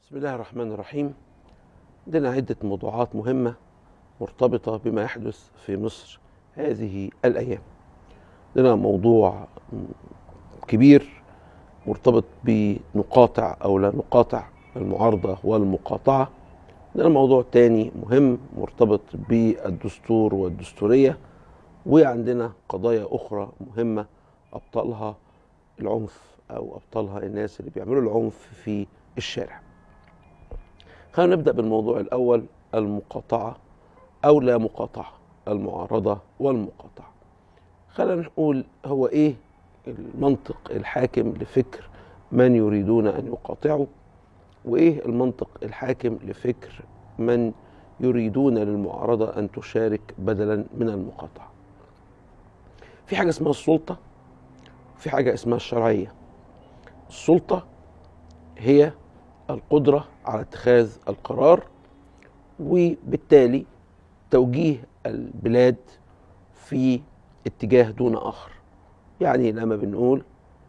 بسم الله الرحمن الرحيم عندنا عدة موضوعات مهمة مرتبطة بما يحدث في مصر هذه الأيام عندنا موضوع كبير مرتبط بنقاطع أو لا نقاطع المعارضة والمقاطعة عندنا موضوع تاني مهم مرتبط بالدستور والدستورية وعندنا قضايا أخرى مهمة أبطالها العنف أو أبطالها الناس اللي بيعملوا العنف في الشارع خلينا نبدأ بالموضوع الأول المقاطعة أو لا مقاطعة المعارضة والمقاطعة خلينا نقول هو إيه المنطق الحاكم لفكر من يريدون أن يقاطعوا وإيه المنطق الحاكم لفكر من يريدون للمعارضة أن تشارك بدلا من المقاطعة في حاجة اسمها السلطة في حاجة اسمها الشرعية السلطة هي القدرة على اتخاذ القرار وبالتالي توجيه البلاد في اتجاه دون آخر يعني لما بنقول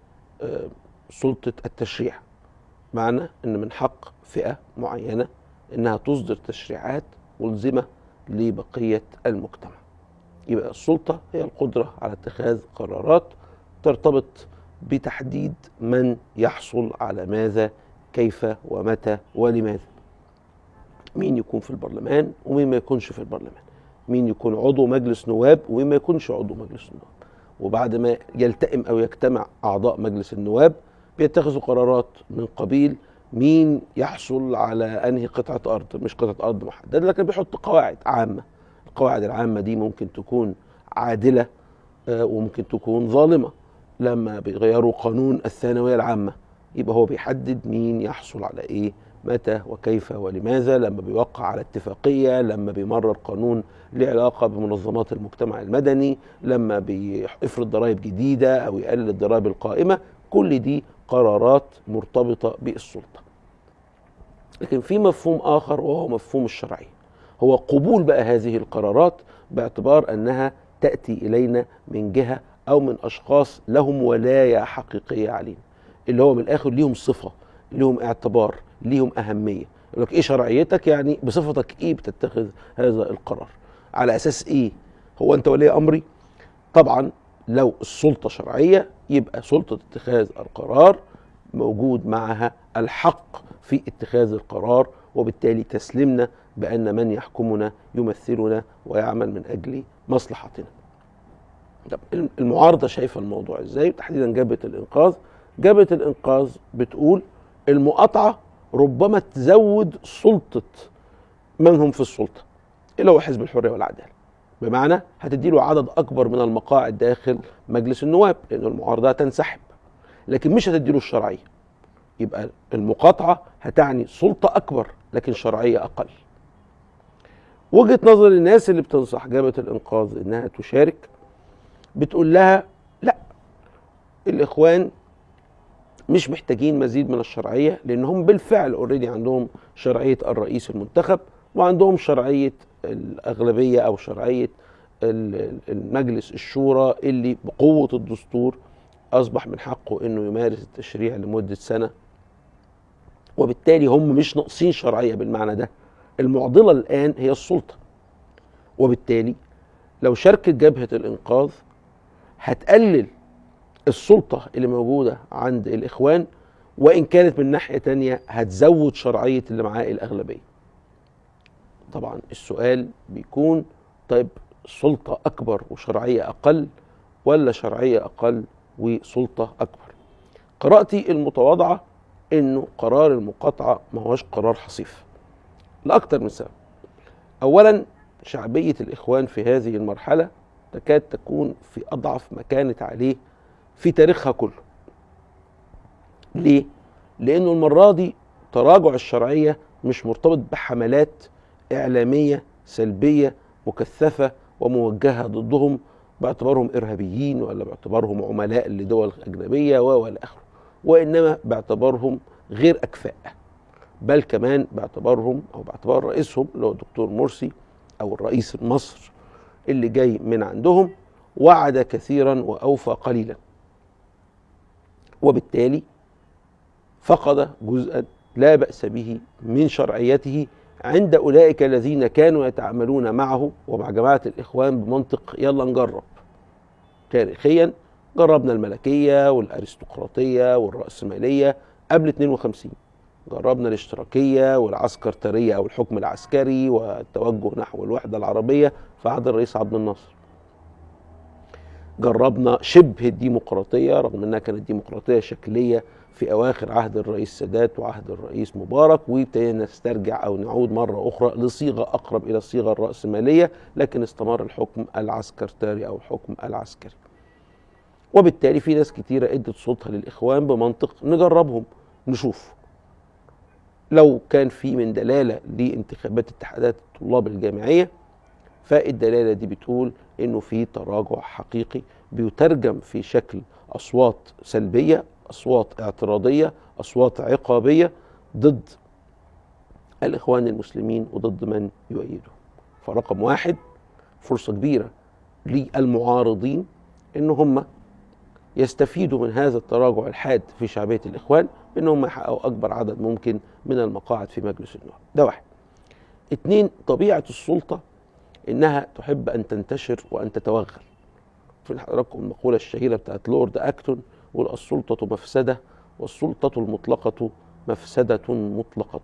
سلطة التشريع معنى أن من حق فئة معينة أنها تصدر تشريعات ملزمة لبقية المجتمع يبقى السلطة هي القدرة على اتخاذ قرارات ترتبط بتحديد من يحصل على ماذا كيف ومتى ولماذا مين يكون في البرلمان ومين ما يكونش في البرلمان مين يكون عضو مجلس نواب ومين ما يكونش عضو مجلس نواب وبعد ما يلتئم او يجتمع اعضاء مجلس النواب بيتخذوا قرارات من قبيل مين يحصل على انهي قطعه ارض مش قطعه ارض محدده لكن بيحط قواعد عامه القواعد العامه دي ممكن تكون عادله وممكن تكون ظالمه لما بيغيروا قانون الثانويه العامه يبقى هو بيحدد مين يحصل على ايه متى وكيف ولماذا لما بيوقع على اتفاقية لما بيمرر قانون له علاقة بمنظمات المجتمع المدني لما بيفرض ضرائب جديدة أو يقلل الضرائب القائمة كل دي قرارات مرتبطة بالسلطة لكن في مفهوم آخر وهو مفهوم الشرعية هو قبول بقى هذه القرارات باعتبار أنها تأتي إلينا من جهة أو من أشخاص لهم ولاية حقيقية علينا اللي هو من الاخر ليهم صفه ليهم اعتبار ليهم اهميه يقول لك ايه شرعيتك يعني بصفتك ايه بتتخذ هذا القرار على اساس ايه هو انت ولي امري طبعا لو السلطه شرعيه يبقى سلطه اتخاذ القرار موجود معها الحق في اتخاذ القرار وبالتالي تسلمنا بان من يحكمنا يمثلنا ويعمل من اجل مصلحتنا طب المعارضه شايفه الموضوع ازاي تحديدا جبهه الانقاذ جبهة الإنقاذ بتقول المقاطعة ربما تزود سلطة من هم في السلطة اللي هو حزب الحرية والعدالة بمعنى هتدي له عدد أكبر من المقاعد داخل مجلس النواب لأن المعارضة تنسحب لكن مش هتدي له الشرعية يبقى المقاطعة هتعني سلطة أكبر لكن شرعية أقل وجهة نظر الناس اللي بتنصح جبهة الإنقاذ إنها تشارك بتقول لها لا الإخوان مش محتاجين مزيد من الشرعيه لان هم بالفعل اوريدي عندهم شرعيه الرئيس المنتخب وعندهم شرعيه الاغلبيه او شرعيه المجلس الشورى اللي بقوه الدستور اصبح من حقه انه يمارس التشريع لمده سنه وبالتالي هم مش ناقصين شرعيه بالمعنى ده المعضله الان هي السلطه وبالتالي لو شاركت جبهه الانقاذ هتقلل السلطة اللي موجودة عند الإخوان وإن كانت من ناحية تانية هتزود شرعية اللي معاه الأغلبية طبعا السؤال بيكون طيب سلطة أكبر وشرعية أقل ولا شرعية أقل وسلطة أكبر قراءتي المتواضعة إنه قرار المقاطعة ما هوش قرار حصيف لأكثر من سبب أولا شعبية الإخوان في هذه المرحلة تكاد تكون في أضعف ما كانت عليه في تاريخها كله ليه؟ لأنه المرة دي تراجع الشرعية مش مرتبط بحملات إعلامية سلبية مكثفة وموجهة ضدهم باعتبارهم إرهابيين ولا باعتبارهم عملاء لدول أجنبية وإلى آخره وإنما باعتبارهم غير أكفاء بل كمان باعتبارهم أو باعتبار رئيسهم اللي هو الدكتور مرسي أو الرئيس مصر اللي جاي من عندهم وعد كثيرا وأوفى قليلا وبالتالي فقد جزءا لا بأس به من شرعيته عند أولئك الذين كانوا يتعاملون معه ومع جماعة الإخوان بمنطق يلا نجرب تاريخيا جربنا الملكية والأرستقراطية والرأسمالية قبل 52 جربنا الاشتراكية والعسكرترية أو الحكم العسكري والتوجه نحو الوحدة العربية في عهد الرئيس عبد الناصر جربنا شبه الديمقراطية رغم أنها كانت ديمقراطية شكلية في أواخر عهد الرئيس سادات وعهد الرئيس مبارك وابتدينا نسترجع أو نعود مرة أخرى لصيغة أقرب إلى الصيغة الرأسمالية لكن استمر الحكم العسكرتاري أو الحكم العسكري وبالتالي في ناس كتيرة ادت صوتها للإخوان بمنطق نجربهم نشوف لو كان في من دلالة لانتخابات اتحادات الطلاب الجامعية فالدلالة دي بتقول انه في تراجع حقيقي بيترجم في شكل اصوات سلبية اصوات اعتراضية اصوات عقابية ضد الاخوان المسلمين وضد من يؤيدهم فرقم واحد فرصة كبيرة للمعارضين ان هم يستفيدوا من هذا التراجع الحاد في شعبية الإخوان بأنهم يحققوا أكبر عدد ممكن من المقاعد في مجلس النواب ده واحد اتنين طبيعة السلطة إنها تحب أن تنتشر وأن تتوغل في حضراتكم المقولة الشهيرة بتاعت لورد أكتون يقول السلطة مفسدة والسلطة المطلقة مفسدة مطلقة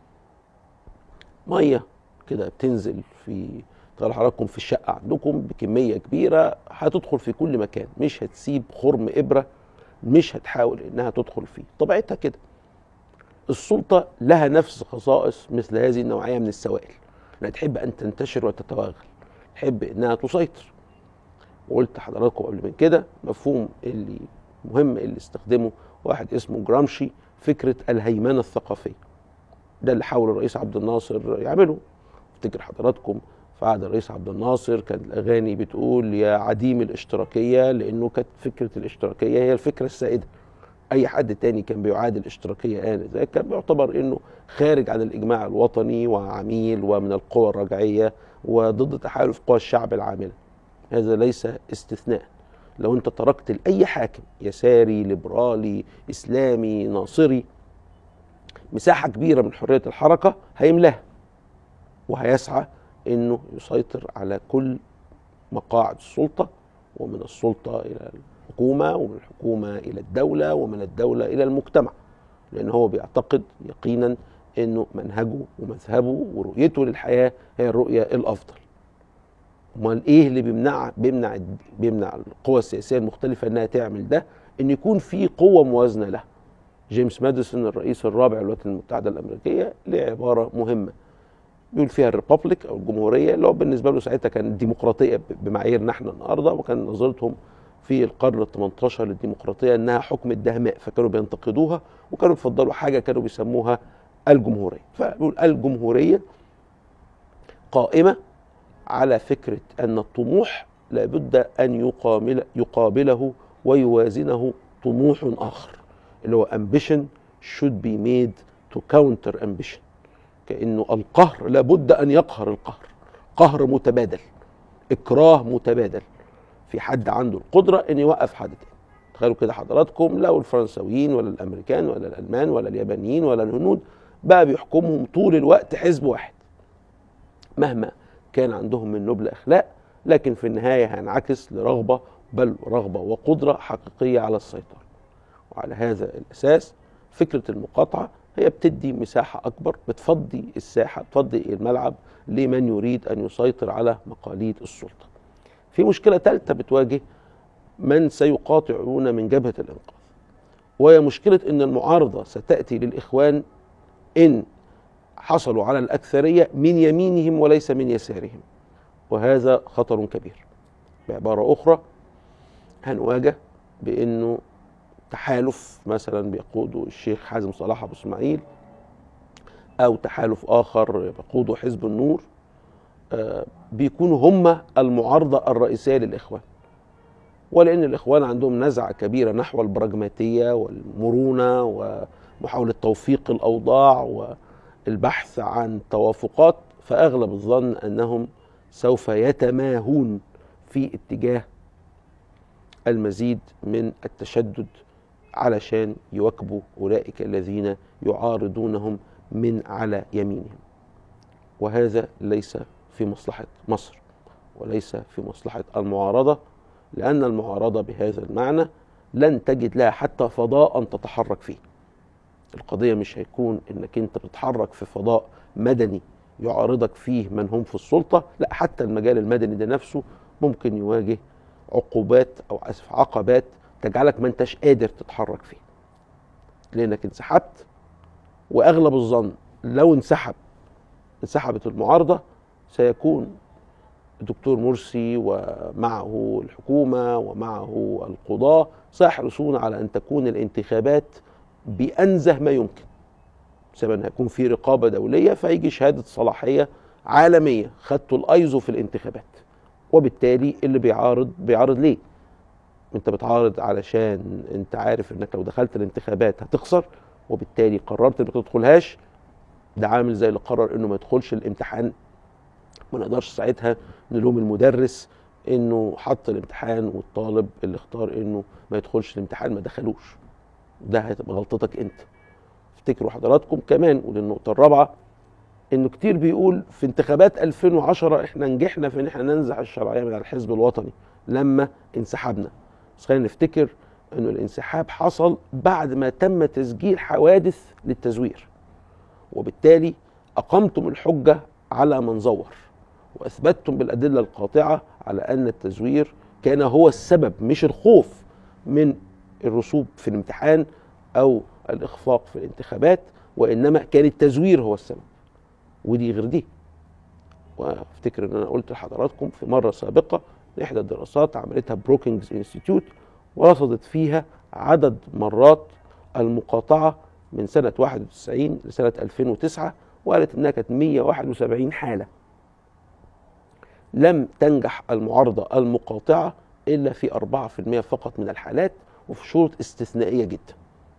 مية كده بتنزل في تخيل حضراتكم في الشقة عندكم بكمية كبيرة هتدخل في كل مكان مش هتسيب خرم إبرة مش هتحاول إنها تدخل فيه طبيعتها كده السلطة لها نفس خصائص مثل هذه النوعية من السوائل انها تحب ان تنتشر وتتوغل تحب انها تسيطر وقلت حضراتكم قبل من كده مفهوم اللي مهم اللي استخدمه واحد اسمه جرامشي فكره الهيمنه الثقافيه ده اللي حاول الرئيس عبد الناصر يعمله افتكر حضراتكم في عهد الرئيس عبد الناصر كانت الاغاني بتقول يا عديم الاشتراكيه لانه كانت فكره الاشتراكيه هي الفكره السائده اي حد تاني كان بيعادل الاشتراكيه انذاك كان بيعتبر انه خارج عن الاجماع الوطني وعميل ومن القوى الرجعيه وضد تحالف قوى الشعب العامله هذا ليس استثناء لو انت تركت لاي حاكم يساري ليبرالي اسلامي ناصري مساحه كبيره من حريه الحركه هيملاها وهيسعى انه يسيطر على كل مقاعد السلطه ومن السلطه الى الحكومه ومن الحكومه الى الدوله ومن الدوله الى المجتمع لان هو بيعتقد يقينا انه منهجه ومذهبه ورؤيته للحياه هي الرؤيه الافضل امال ايه اللي بيمنع بيمنع بيمنع القوى السياسيه المختلفه انها تعمل ده ان يكون في قوه موازنه لها جيمس ماديسون الرئيس الرابع للولايات المتحده الامريكيه له عباره مهمه بيقول فيها الريبابليك او الجمهوريه اللي هو بالنسبه له ساعتها كانت ديمقراطيه بمعاييرنا احنا النهارده وكان نظرتهم في القرن ال 18 للديمقراطيه انها حكم الدهماء فكانوا بينتقدوها وكانوا بيفضلوا حاجه كانوا بيسموها الجمهوريه فبيقول الجمهوريه قائمه على فكره ان الطموح لابد ان يقابل يقابله ويوازنه طموح اخر اللي هو ambition should be made to counter ambition كانه القهر لابد ان يقهر القهر قهر متبادل اكراه متبادل في حد عنده القدره ان يوقف حد تاني تخيلوا كده حضراتكم لو الفرنساويين ولا الامريكان ولا الالمان ولا اليابانيين ولا الهنود بقى بيحكمهم طول الوقت حزب واحد مهما كان عندهم من نبل اخلاق لكن في النهايه هينعكس لرغبه بل رغبه وقدره حقيقيه على السيطره وعلى هذا الاساس فكره المقاطعه هي بتدي مساحه اكبر بتفضي الساحه بتفضي الملعب لمن يريد ان يسيطر على مقاليد السلطه في مشكله ثالثه بتواجه من سيقاطعون من جبهه الانقاذ وهي مشكله ان المعارضه ستاتي للاخوان ان حصلوا على الاكثريه من يمينهم وليس من يسارهم وهذا خطر كبير بعباره اخرى هنواجه بانه تحالف مثلا بيقوده الشيخ حازم صلاح ابو اسماعيل او تحالف اخر بيقوده حزب النور بيكونوا هم المعارضه الرئيسيه للاخوان ولان الاخوان عندهم نزعه كبيره نحو البراجماتيه والمرونه ومحاوله توفيق الاوضاع والبحث عن توافقات فاغلب الظن انهم سوف يتماهون في اتجاه المزيد من التشدد علشان يواكبوا أولئك الذين يعارضونهم من على يمينهم وهذا ليس في مصلحة مصر وليس في مصلحة المعارضة لأن المعارضة بهذا المعنى لن تجد لها حتى فضاء تتحرك فيه القضية مش هيكون انك انت بتتحرك في فضاء مدني يعارضك فيه من هم في السلطة لا حتى المجال المدني ده نفسه ممكن يواجه عقوبات او اسف عقبات تجعلك ما انتش قادر تتحرك فيه لانك انسحبت واغلب الظن لو انسحب انسحبت المعارضة سيكون الدكتور مرسي ومعه الحكومة ومعه القضاة سيحرصون على أن تكون الانتخابات بأنزه ما يمكن سواء هيكون في رقابة دولية فيجي شهادة صلاحية عالمية خدتوا الأيزو في الانتخابات وبالتالي اللي بيعارض بيعارض ليه انت بتعارض علشان انت عارف انك لو دخلت الانتخابات هتخسر وبالتالي قررت انك ما تدخلهاش ده عامل زي اللي قرر انه ما يدخلش الامتحان ما نقدرش ساعتها نلوم المدرس انه حط الامتحان والطالب اللي اختار انه ما يدخلش الامتحان ما دخلوش ده هتبقى غلطتك انت افتكروا حضراتكم كمان وللنقطة الرابعة انه كتير بيقول في انتخابات 2010 احنا نجحنا في ان احنا ننزع الشرعية من الحزب الوطني لما انسحبنا بس خلينا نفتكر انه الانسحاب حصل بعد ما تم تسجيل حوادث للتزوير وبالتالي اقمتم الحجة على من زور واثبتتم بالادله القاطعه على ان التزوير كان هو السبب مش الخوف من الرسوب في الامتحان او الاخفاق في الانتخابات وانما كان التزوير هو السبب ودي غير دي وافتكر ان انا قلت لحضراتكم في مره سابقه احدى الدراسات عملتها بروكينجز انستيتيوت ورصدت فيها عدد مرات المقاطعه من سنه 91 لسنه 2009 وقالت انها كانت 171 حاله لم تنجح المعارضة المقاطعة إلا في 4% فقط من الحالات وفي شروط استثنائية جدا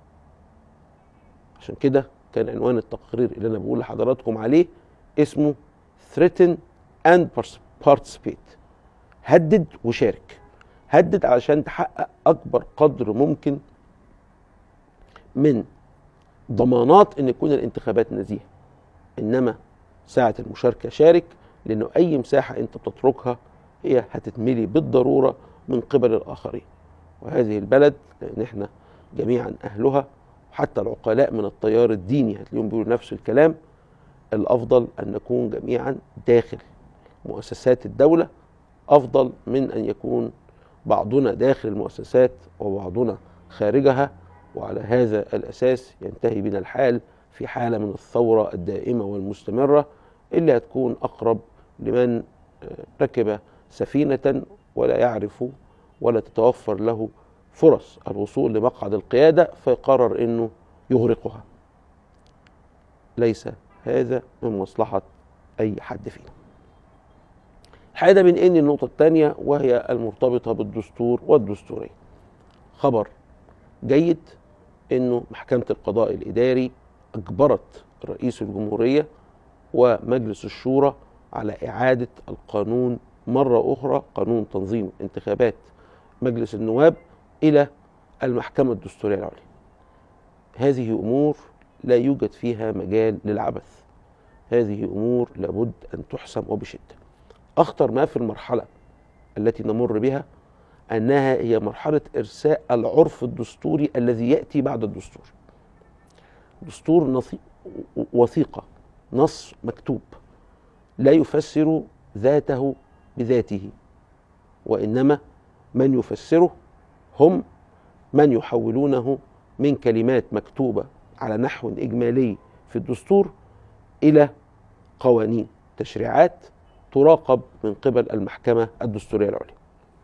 عشان كده كان عنوان التقرير اللي أنا بقول لحضراتكم عليه اسمه threaten and participate هدد وشارك هدد علشان تحقق أكبر قدر ممكن من ضمانات أن يكون الانتخابات نزيهة إنما ساعة المشاركة شارك لانه اي مساحه انت بتتركها هي هتتملي بالضروره من قبل الاخرين وهذه البلد لان احنا جميعا اهلها وحتى العقلاء من التيار الديني هتلاقيهم بيقولوا نفس الكلام الافضل ان نكون جميعا داخل مؤسسات الدوله افضل من ان يكون بعضنا داخل المؤسسات وبعضنا خارجها وعلى هذا الاساس ينتهي بنا الحال في حاله من الثوره الدائمه والمستمره اللي هتكون اقرب لمن ركب سفينة ولا يعرف ولا تتوفر له فرص الوصول لمقعد القيادة فيقرر أنه يغرقها ليس هذا من مصلحة أي حد فينا الحقيقة من إن النقطة الثانية وهي المرتبطة بالدستور والدستورية خبر جيد أنه محكمة القضاء الإداري أجبرت رئيس الجمهورية ومجلس الشورى على إعادة القانون مرة أخرى قانون تنظيم انتخابات مجلس النواب إلى المحكمة الدستورية العليا هذه أمور لا يوجد فيها مجال للعبث هذه أمور لابد أن تحسم وبشدة أخطر ما في المرحلة التي نمر بها أنها هي مرحلة إرساء العرف الدستوري الذي يأتي بعد الدستور دستور وثيقة نص مكتوب لا يفسر ذاته بذاته وانما من يفسره هم من يحولونه من كلمات مكتوبه على نحو اجمالي في الدستور الى قوانين تشريعات تراقب من قبل المحكمه الدستوريه العليا.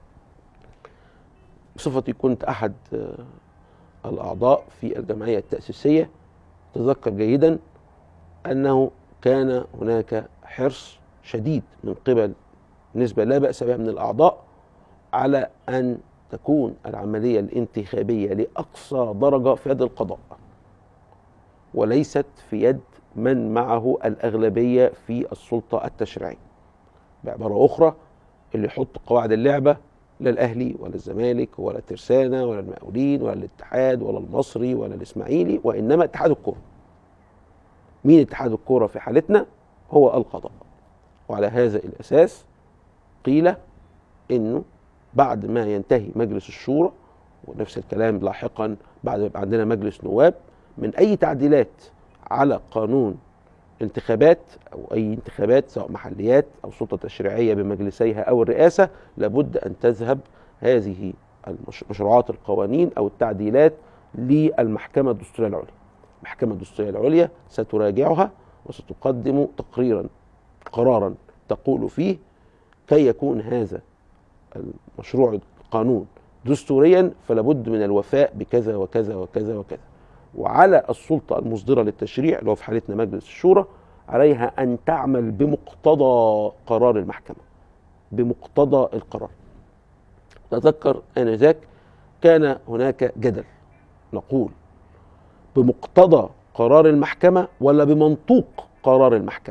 بصفتي كنت احد الاعضاء في الجمعيه التاسيسيه تذكر جيدا انه كان هناك حرص شديد من قبل نسبة لا بأس بها من الأعضاء على أن تكون العملية الانتخابية لأقصى درجة في يد القضاء وليست في يد من معه الأغلبية في السلطة التشريعية بعبارة أخرى اللي يحط قواعد اللعبة لا الاهلي ولا الزمالك ولا الترسانه ولا المقاولين ولا الاتحاد ولا المصري ولا الاسماعيلي وانما اتحاد الكره مين اتحاد الكره في حالتنا هو القضاء وعلى هذا الاساس قيل انه بعد ما ينتهي مجلس الشورى ونفس الكلام لاحقا بعد ما يبقى عندنا مجلس نواب من اي تعديلات على قانون انتخابات او اي انتخابات سواء محليات او سلطه تشريعيه بمجلسيها او الرئاسه لابد ان تذهب هذه المشروعات القوانين او التعديلات للمحكمه الدستوريه العليا. المحكمه الدستوريه العليا ستراجعها وستقدم تقريرا قرارا تقول فيه كي يكون هذا المشروع القانون دستوريا فلا بد من الوفاء بكذا وكذا وكذا وكذا وعلى السلطه المصدره للتشريع اللي هو في حالتنا مجلس الشورى عليها ان تعمل بمقتضى قرار المحكمه بمقتضى القرار تذكر انذاك كان هناك جدل نقول بمقتضى قرار المحكمه ولا بمنطوق قرار المحكمه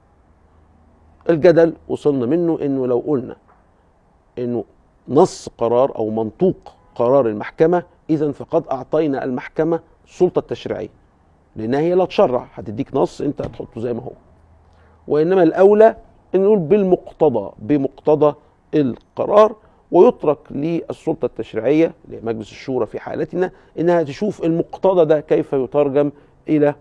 الجدل وصلنا منه انه لو قلنا انه نص قرار او منطوق قرار المحكمه اذا فقد اعطينا المحكمه السلطه التشريعيه لانها هي لا تشرع هتديك نص انت هتحطه زي ما هو وانما الاولى ان نقول بالمقتضى بمقتضى القرار ويترك للسلطه التشريعيه لمجلس الشورى في حالتنا انها تشوف المقتضى ده كيف يترجم الى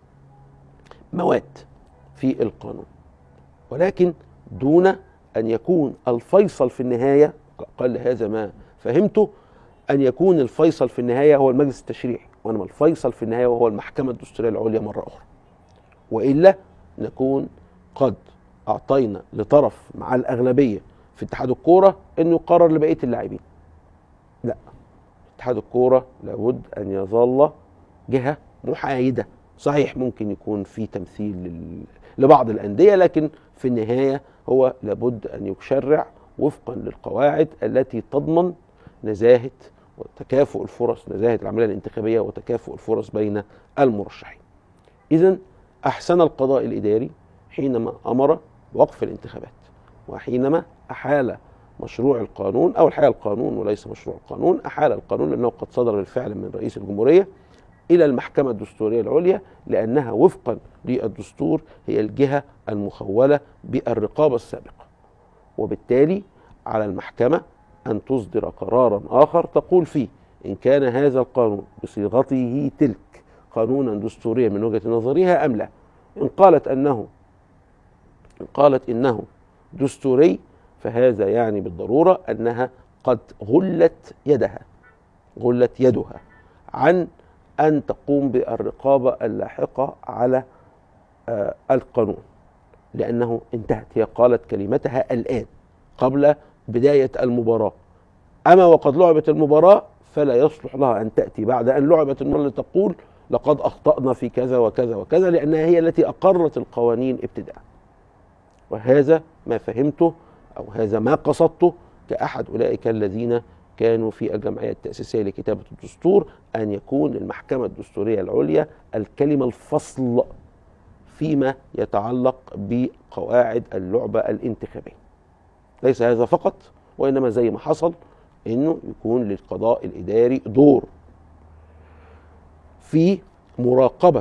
مواد في القانون ولكن دون ان يكون الفيصل في النهايه اقل هذا ما فهمته ان يكون الفيصل في النهايه هو المجلس التشريعي وانما الفيصل في النهايه وهو المحكمه الدستوريه العليا مره اخرى والا نكون قد اعطينا لطرف مع الاغلبيه في اتحاد الكوره انه يقرر لبقيه اللاعبين لا اتحاد الكوره لابد ان يظل جهه محايده صحيح ممكن يكون في تمثيل لبعض الانديه لكن في النهايه هو لابد ان يشرع وفقا للقواعد التي تضمن نزاهه وتكافؤ الفرص نزاهه العمليه الانتخابيه وتكافؤ الفرص بين المرشحين. اذا احسن القضاء الاداري حينما امر بوقف الانتخابات وحينما احال مشروع القانون او الحقيقه القانون وليس مشروع القانون احال القانون لانه قد صدر بالفعل من رئيس الجمهوريه الى المحكمه الدستوريه العليا لانها وفقا للدستور هي الجهه المخوله بالرقابه السابقه وبالتالي على المحكمه ان تصدر قرارا اخر تقول فيه ان كان هذا القانون بصيغته تلك قانونا دستوريا من وجهه نظرها ام لا ان قالت انه ان قالت انه دستوري فهذا يعني بالضروره انها قد غلت يدها غلت يدها عن ان تقوم بالرقابه اللاحقه على آه القانون لانه انتهت هي قالت كلمتها الان قبل بدايه المباراه اما وقد لعبت المباراه فلا يصلح لها ان تاتي بعد ان لعبت المباراه لتقول لقد اخطانا في كذا وكذا وكذا لانها هي التي اقرت القوانين ابتداء وهذا ما فهمته او هذا ما قصدته كاحد اولئك الذين كانوا في الجمعيه التاسيسيه لكتابه الدستور ان يكون للمحكمه الدستوريه العليا الكلمه الفصل فيما يتعلق بقواعد اللعبه الانتخابيه. ليس هذا فقط وانما زي ما حصل انه يكون للقضاء الاداري دور في مراقبه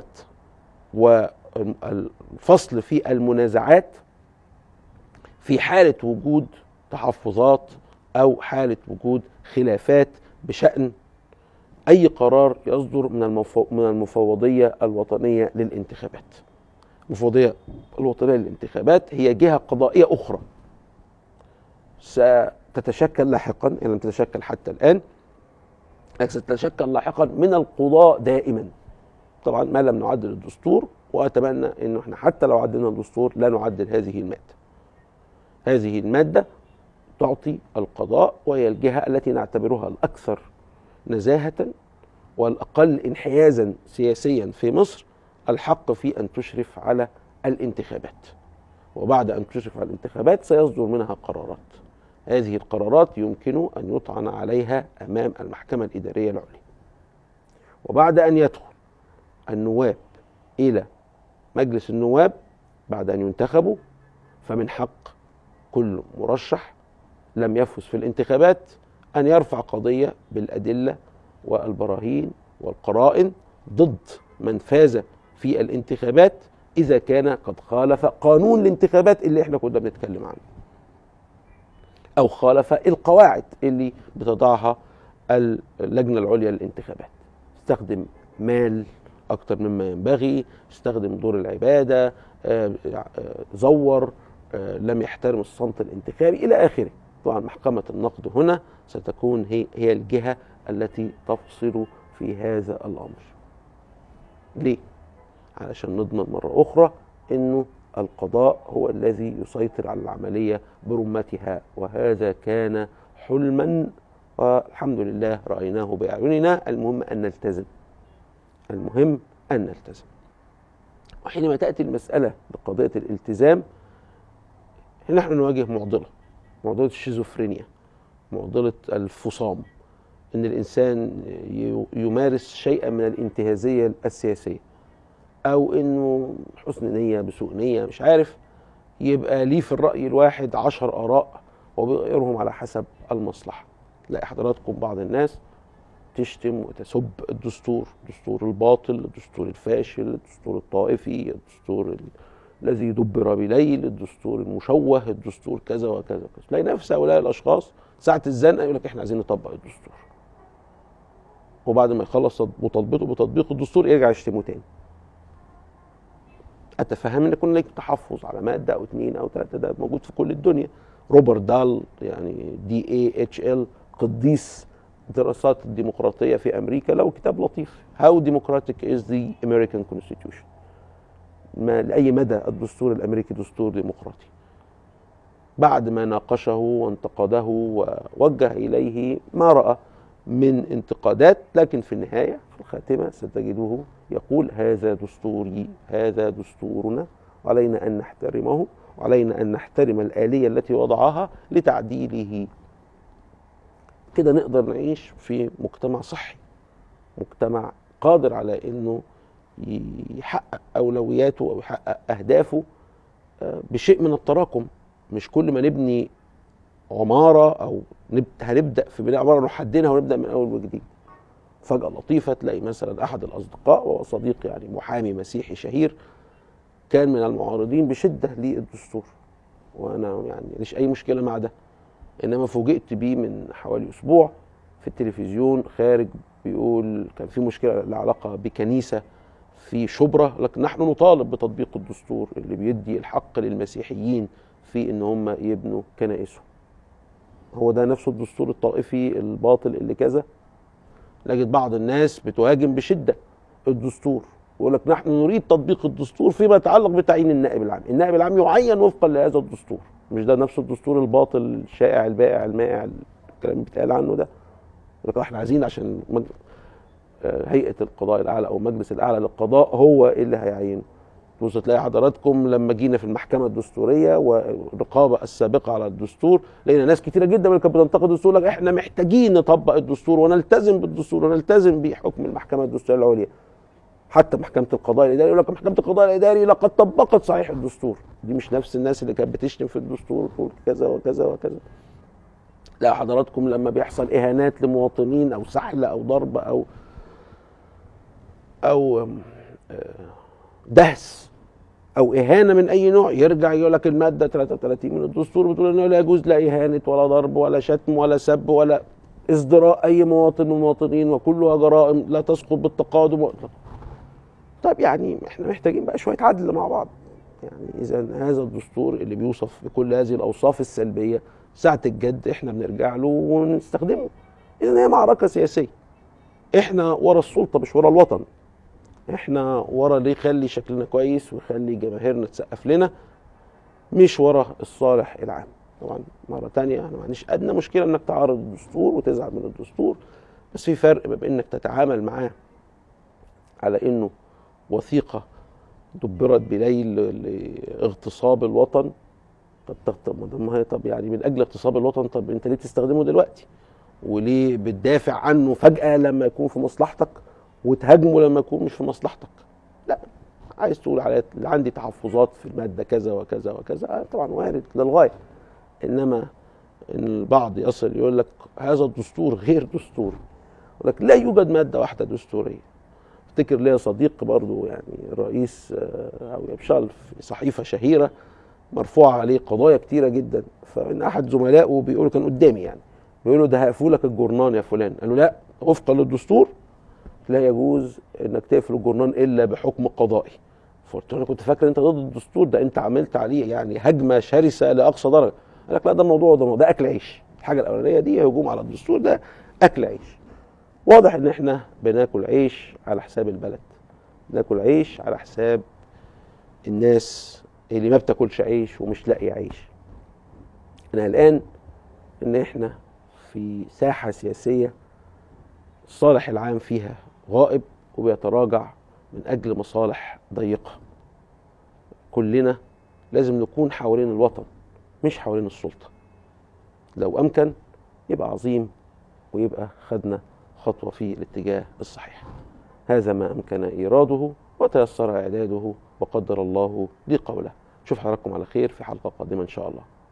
والفصل في المنازعات في حاله وجود تحفظات او حاله وجود خلافات بشان اي قرار يصدر من المفو... من المفوضيه الوطنيه للانتخابات. المفوضيه الوطنيه للانتخابات هي جهه قضائيه اخرى ستتشكل لاحقا ان لم تتشكل حتى الان ستتشكل لاحقا من القضاء دائما طبعا ما لم نعدل الدستور واتمنى انه احنا حتى لو عدلنا الدستور لا نعدل هذه الماده هذه الماده تعطي القضاء وهي الجهه التي نعتبرها الاكثر نزاهه والاقل انحيازا سياسيا في مصر الحق في ان تشرف على الانتخابات وبعد ان تشرف على الانتخابات سيصدر منها قرارات هذه القرارات يمكن ان يطعن عليها امام المحكمه الاداريه العليا وبعد ان يدخل النواب الى مجلس النواب بعد ان ينتخبوا فمن حق كل مرشح لم يفز في الانتخابات ان يرفع قضيه بالادله والبراهين والقرائن ضد من فاز في الانتخابات اذا كان قد خالف قانون الانتخابات اللي احنا كنا بنتكلم عنه او خالف القواعد اللي بتضعها اللجنه العليا للانتخابات استخدم مال اكتر مما ينبغي استخدم دور العباده آه، آه، زور آه، لم يحترم الصمت الانتخابي الى اخره طبعا محكمه النقد هنا ستكون هي هي الجهه التي تفصل في هذا الامر ليه علشان نضمن مره اخرى انه القضاء هو الذي يسيطر على العمليه برمتها وهذا كان حلما والحمد لله رايناه باعيننا المهم ان نلتزم المهم ان نلتزم وحينما تاتي المساله بقضيه الالتزام نحن نواجه معضله معضله الشيزوفرينيا معضله الفصام ان الانسان يمارس شيئا من الانتهازيه السياسيه او انه حسن نيه بسوء نيه مش عارف يبقى ليه في الراي الواحد عشر اراء وبيغيرهم على حسب المصلحه تلاقي حضراتكم بعض الناس تشتم وتسب الدستور الدستور الباطل الدستور الفاشل الدستور الطائفي الدستور ال... الذي دبر بليل الدستور المشوه الدستور كذا وكذا وكذا تلاقي نفس هؤلاء الاشخاص ساعه الزنقه يقول لك احنا عايزين نطبق الدستور وبعد ما يخلص مطالبته بتطبيق الدستور يرجع يشتمه تاني اتفهم ان يكون لك تحفظ على ماده او اثنين او ثلاثه ده موجود في كل الدنيا روبرت دال يعني دي اي اتش ال قديس دراسات الديمقراطيه في امريكا له كتاب لطيف هاو ديموكراتيك از ذا امريكان كونستيتيوشن ما لاي مدى الدستور الامريكي دستور ديمقراطي بعد ما ناقشه وانتقده ووجه اليه ما راى من انتقادات لكن في النهايه في الخاتمه ستجده يقول هذا دستوري هذا دستورنا وعلينا ان نحترمه وعلينا ان نحترم الاليه التي وضعها لتعديله كده نقدر نعيش في مجتمع صحي مجتمع قادر على انه يحقق اولوياته او يحقق اهدافه آه، بشيء من التراكم مش كل ما نبني عماره او هنبدا في بناء عماره نحددها ونبدا من اول وجديد فجاه لطيفه تلاقي مثلا احد الاصدقاء وهو صديق يعني محامي مسيحي شهير كان من المعارضين بشده للدستور وانا يعني ماليش اي مشكله مع ده انما فوجئت بيه من حوالي اسبوع في التلفزيون خارج بيقول كان في مشكله لها علاقه بكنيسه في شبرا لكن نحن نطالب بتطبيق الدستور اللي بيدي الحق للمسيحيين في ان هم يبنوا كنائسهم هو ده نفسه الدستور الطائفي الباطل اللي كذا لكن بعض الناس بتهاجم بشده الدستور ويقول لك نحن نريد تطبيق الدستور فيما يتعلق بتعيين النائب العام النائب العام يعين وفقا لهذا الدستور مش ده نفس الدستور الباطل الشائع البائع المائع الكلام اللي بيتقال عنه ده احنا عايزين عشان آه، هيئه القضاء الاعلى او المجلس الاعلى للقضاء هو اللي هيعينه تبص تلاقي حضراتكم لما جينا في المحكمه الدستوريه والرقابه السابقه على الدستور لقينا ناس كتيره جدا من كانت بتنتقد الدستور لك احنا محتاجين نطبق الدستور ونلتزم بالدستور ونلتزم بحكم المحكمه الدستوريه العليا حتى محكمه القضاء الاداري يقول لك محكمه القضاء الاداري لقد طبقت صحيح الدستور دي مش نفس الناس اللي كانت بتشتم في الدستور وتقول كذا وكذا وكذا لا حضراتكم لما بيحصل اهانات لمواطنين او سحل او ضرب او او دهس او اهانه من اي نوع يرجع يقول لك الماده 33 من الدستور بتقول انه لا يجوز لا اهانه ولا ضرب ولا شتم ولا سب ولا ازدراء اي مواطن من المواطنين وكلها جرائم لا تسقط بالتقادم طيب يعني احنا محتاجين بقى شويه عدل مع بعض يعني اذا هذا الدستور اللي بيوصف بكل هذه الاوصاف السلبيه ساعه الجد احنا بنرجع له ونستخدمه اذا هي معركه سياسيه احنا ورا السلطه مش ورا الوطن احنا ورا اللي يخلي شكلنا كويس ويخلي جماهيرنا تسقف لنا مش ورا الصالح العام طبعا مره تانية انا ما عنديش ادنى مشكله انك تعارض الدستور وتزعل من الدستور بس في فرق ما بين انك تتعامل معاه على انه وثيقه دبرت بليل لاغتصاب الوطن طب طب ما هي طب يعني من اجل اغتصاب الوطن طب انت ليه تستخدمه دلوقتي؟ وليه بتدافع عنه فجاه لما يكون في مصلحتك وتهاجمه لما يكون مش في مصلحتك؟ لا عايز تقول على عندي تحفظات في الماده كذا وكذا وكذا آه طبعا وارد للغايه انما ان البعض يصل يقول لك هذا الدستور غير دستوري يقول لك لا يوجد ماده واحده دستوريه افتكر ليا صديق برضو يعني رئيس آه، او يبشال في صحيفه شهيره مرفوع عليه قضايا كتيره جدا فان احد زملائه بيقول كان قدامي يعني بيقول له ده هيقفوا لك الجورنان يا فلان قال له لا وفقا للدستور لا يجوز انك تقفل الجورنان الا بحكم قضائي فقلت له انا كنت فاكر انت ضد الدستور ده انت عملت عليه يعني هجمه شرسه لاقصى درجه قال لك لا ده الموضوع ده ده اكل عيش الحاجه الاولانيه دي هجوم على الدستور ده اكل عيش واضح ان احنا بناكل عيش على حساب البلد بناكل عيش على حساب الناس اللي ما بتاكلش عيش ومش لاقي عيش انا الان ان احنا في ساحه سياسيه الصالح العام فيها غائب وبيتراجع من اجل مصالح ضيقه كلنا لازم نكون حوالين الوطن مش حوالين السلطه لو امكن يبقى عظيم ويبقى خدنا خطوه في الاتجاه الصحيح هذا ما امكن ايراده وتيسر اعداده وقدر الله لي قوله اشوف حضراتكم على خير في حلقه قادمه ان شاء الله